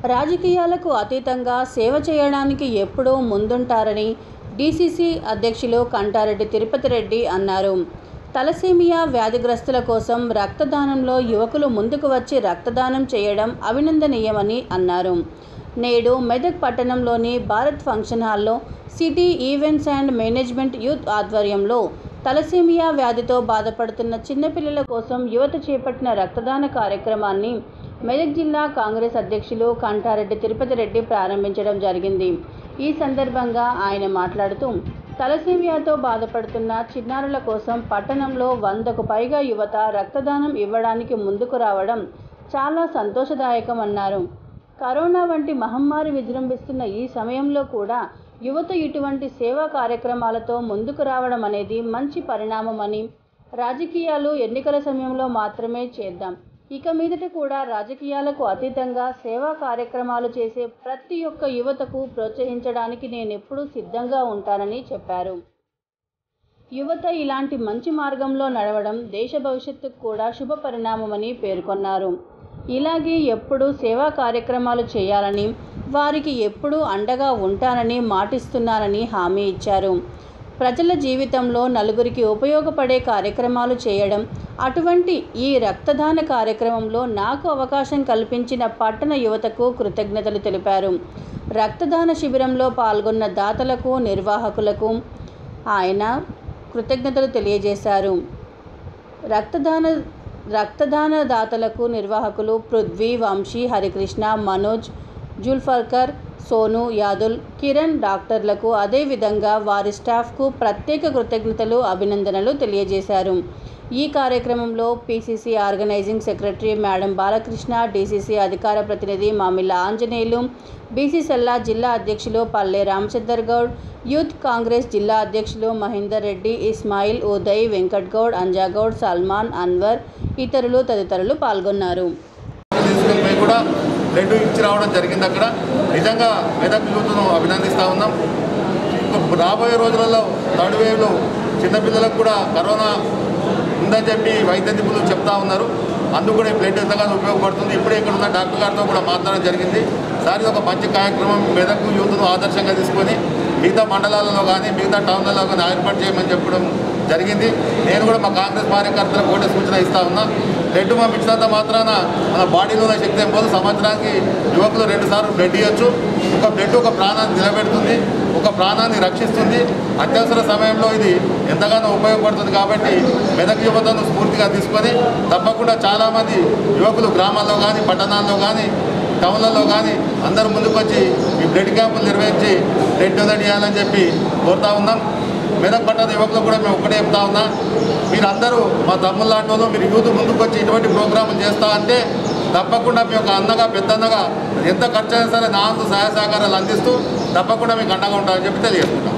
రాజకీయాలకు అతీతంగా సేవ చేయడానికి ఎప్పుడూ ముందుంటారని డీసీసీ అధ్యక్షులు కంటారెడ్డి తిరుపతి రెడ్డి అన్నారు తలసేమియా వ్యాధిగ్రస్తుల కోసం రక్తదానంలో యువకులు ముందుకు వచ్చి రక్తదానం చేయడం అభినందనీయమని అన్నారు నేడు మెదక్ పట్టణంలోని భారత్ ఫంక్షన్ హాల్లో city events and management youth ఆధ్వర్యంలో తలసేమియా వ్యాధితో బాధపడుతున్న చిన్నపిల్లల కోసం యువత చేపట్టిన రక్తదాన కార్యక్రమాన్ని మెదక్ జిల్లా కాంగ్రెస్ అధ్యక్షులు కంఠారెడ్డి తిరుపతి రెడ్డి ప్రారంభించడం జరిగింది ఈ సందర్భంగా ఆయన మాట్లాడుతూ తలసేమియాతో బాధపడుతున్న చిన్నారుల కోసం పట్టణంలో వందకు పైగా యువత రక్తదానం ఇవ్వడానికి ముందుకు రావడం చాలా సంతోషదాయకమన్నారు కరోనా వంటి మహమ్మారి విజృంభిస్తున్న ఈ సమయంలో కూడా యువత ఇటువంటి సేవా కార్యక్రమాలతో ముందుకు రావడం అనేది మంచి పరిణామమని రాజకీయాలు ఎన్నికల సమయంలో మాత్రమే చేద్దాం ఇక మీదట కూడా రాజకీయాలకు అతీతంగా సేవా కార్యక్రమాలు చేసే ప్రతి ఒక్క యువతకు ప్రోత్సహించడానికి నేను ఎప్పుడూ సిద్ధంగా ఉంటానని చెప్పారు యువత ఇలాంటి మంచి మార్గంలో నడవడం దేశ భవిష్యత్తుకు కూడా శుభ పరిణామమని పేర్కొన్నారు ఇలాగే ఎప్పుడూ సేవా కార్యక్రమాలు చేయాలని వారికి ఎప్పుడూ అండగా ఉంటానని మాటిస్తున్నానని హామీ ఇచ్చారు ప్రజల జీవితంలో నలుగురికి ఉపయోగపడే కార్యక్రమాలు చేయడం అటువంటి ఈ రక్తదాన కార్యక్రమంలో నాకు అవకాశం కల్పించిన పట్టణ యువతకు కృతజ్ఞతలు తెలిపారు రక్తదాన శిబిరంలో పాల్గొన్న దాతలకు నిర్వాహకులకు ఆయన కృతజ్ఞతలు తెలియజేశారు రక్తదాన రక్తదాన దాతలకు నిర్వాహకులు పృథ్వీ వంశీ హరికృష్ణ మనోజ్ జుల్ఫర్కర్ సోను యాదుల్ కిరణ్ డాక్టర్లకు అదేవిధంగా వారి స్టాఫ్కు ప్రత్యేక కృతజ్ఞతలు అభినందనలు తెలియజేశారు ఈ కార్యక్రమంలో PCC organising secretary madam Balakrishna DCC అధికార ప్రతినిధి మామిళ్ళ ఆంజనేయులు బీసీసెల్లా జిల్లా అధ్యక్షులు పల్లె రామచందర్ గౌడ్ యూత్ కాంగ్రెస్ జిల్లా అధ్యక్షులు మహేందర్ రెడ్డి ఇస్మాయిల్ ఉదయ్ వెంకట్ గౌడ్ అంజాగౌడ్ సల్మాన్ అన్వర్ ఇతరులు తదితరులు పాల్గొన్నారు తీసుకొని పోయి కూడా బ్లడ్ ఇచ్చి రావడం జరిగింది అక్కడ నిజంగా మెదక్ యూత్ను అభినందిస్తూ ఉన్నాం ఇంకో రాబోయే రోజులలో థర్డ్ వేవ్లో చిన్నపిల్లలకు కూడా కరోనా ఉందని చెప్పి వైద్య నిపుణులు చెప్తా ఉన్నారు అందుకు కూడా ఈ బ్లడ్ ఎంతగానో ఉపయోగపడుతుంది ఇప్పుడే ఇక్కడ ఉన్న డాక్టర్ గారితో కూడా మాట్లాడడం జరిగింది సార్ ఇది ఒక మంచి కార్యక్రమం మెదక్ యూత్ను ఆదర్శంగా తీసుకొని మిగతా మండలాలలో కానీ మిగతా టౌన్లలో కానీ ఏర్పాటు చేయమని చెప్పడం జరిగింది నేను కూడా మా కాంగ్రెస్ కార్యకర్తలకు ఒకటే సూచన ఇస్తా ఉన్నా బ్లడ్ పంపించినంత మాత్రాన మన బాడీలో ఉన్న శక్తి ఏం పోదు సంవత్సరానికి యువకులు రెండు సార్లు బ్లడ్ ఇవ్వచ్చు ఒక బ్లడ్ ఒక ప్రాణాన్ని నిలబెడుతుంది ఒక ప్రాణాన్ని రక్షిస్తుంది అత్యవసర సమయంలో ఇది ఎంతగానో ఉపయోగపడుతుంది కాబట్టి మెదక్ యువతను స్ఫూర్తిగా తీసుకొని తప్పకుండా చాలామంది యువకులు గ్రామాల్లో కానీ పట్టణాల్లో కానీ టౌన్లలో కానీ అందరూ ముందుకు వచ్చి ఈ బ్లడ్ క్యాంపులు నిర్వహించి బ్లడ్ డొనేట్ చేయాలని చెప్పి కోరుతా ఉన్నాం మెదక్ పట్టణ యువకులు కూడా మేము ఒక్కటే చెప్తా ఉన్నా మీరందరూ మా తమ్ముళ్ళ లాంటి వాళ్ళు మీరు యూత్ ముందుకు వచ్చి ఇటువంటి ప్రోగ్రాములు చేస్తా అంటే తప్పకుండా మీ యొక్క అన్నగా పెద్దన్నగా ఎంత ఖర్చు అయినా సరే నా వంతు సహాయ సహకారాలు అందిస్తూ తప్పకుండా మీకు అండగా ఉంటామని చెప్పి తెలియజేస్తున్నాం